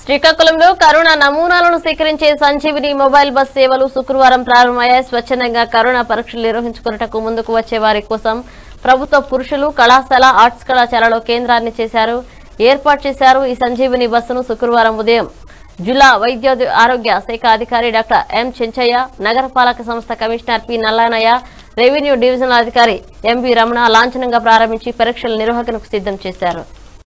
శ్రీకాకుళంలో కరోనా నమూనాలను సేకరించే సంజీవిని మొబైల్ బస్ సేవలు శుక్రవారం ప్రారంభమయ్యాయి స్వచ్ఛందంగా కరోనా పరీక్షలు నిర్వహించుకున్నటకు ముందుకు వచ్చే వారి కోసం ప్రభుత్వ పురుషులు కళాశాల ఆర్ట్స్ కళాశాలలో కేంద్రాన్ని చేశారు ఏర్పాటు చేశారు ఈ సంజీవిని బస్సును శుక్రవారం ఉదయం జిల్లా వైద్య ఆరోగ్య శాఖ అధికారి డాక్టర్ ఎం చెంచయ్య నగరపాలక సంస్థ commissioner P Nallanayya revenue divisional అధికారి ఎంవి రమణ లాంఛనంగా ప్రారంభించి పరీక్షల నిర్వహణకు సిద్ధం చేశారు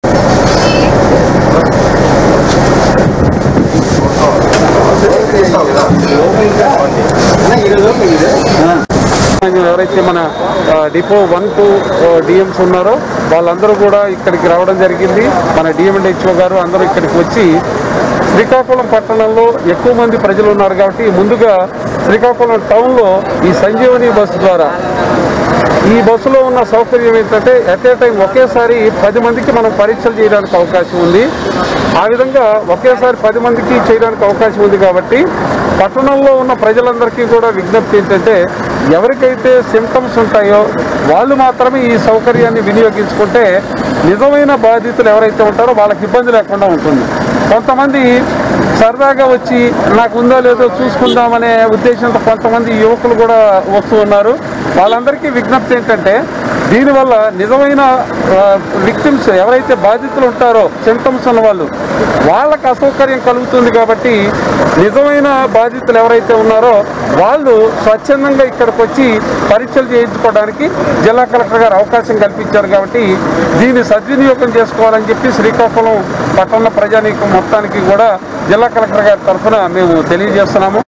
ఎవరైతే మన ఆ, డిపో వన్ టూ డిఎంస్ ఉన్నారో వాళ్ళందరూ కూడా ఇక్కడికి రావడం జరిగింది మన డిఎం హెచ్ఓ గారు అందరూ ఇక్కడికి వచ్చి శ్రీకాకుళం పట్టణంలో ఎక్కువ మంది ప్రజలు ఉన్నారు కాబట్టి ముందుగా శ్రీకాకుళం టౌన్లో ఈ సంజీవని బస్సు ద్వారా ఈ బస్సులో ఉన్న సౌకర్యం ఏంటంటే ఎట్ ఏ టైం ఒకేసారి పది మందికి మనం పరీక్షలు చేయడానికి అవకాశం ఉంది ఆ విధంగా ఒకేసారి పది మందికి చేయడానికి అవకాశం ఉంది కాబట్టి పట్టణంలో ఉన్న ప్రజలందరికీ కూడా విజ్ఞప్తి ఏంటంటే ఎవరికైతే సిమ్టమ్స్ ఉంటాయో వాళ్ళు మాత్రమే ఈ సౌకర్యాన్ని వినియోగించుకుంటే నిజమైన బాధితులు ఎవరైతే ఉంటారో వాళ్ళకి ఇబ్బంది లేకుండా ఉంటుంది కొంతమంది సరదాగా వచ్చి నాకు ఉందో లేదో చూసుకుందామనే ఉద్దేశంతో కొంతమంది యువకులు కూడా వస్తూ ఉన్నారు వాళ్ళందరికీ విజ్ఞప్తి ఏంటంటే దీనివల్ల నిజమైన విక్టిమ్స్ ఎవరైతే బాధితులు ఉంటారో సిమ్టమ్స్ ఉన్న వాళ్ళు వాళ్ళకి అసౌకర్యం కలుగుతుంది కాబట్టి నిజమైన బాధితులు ఎవరైతే ఉన్నారో వాళ్ళు స్వచ్ఛందంగా ఇక్కడికి వచ్చి పరీక్షలు చేయించుకోవడానికి జిల్లా కలెక్టర్ గారు అవకాశం కల్పించారు కాబట్టి దీన్ని సద్వినియోగం చేసుకోవాలని చెప్పి శ్రీకాకుళం పట్టణ ప్రజానీకం మొత్తానికి కూడా జిల్లా కలెక్టర్ గారి తరఫున మేము తెలియజేస్తున్నాము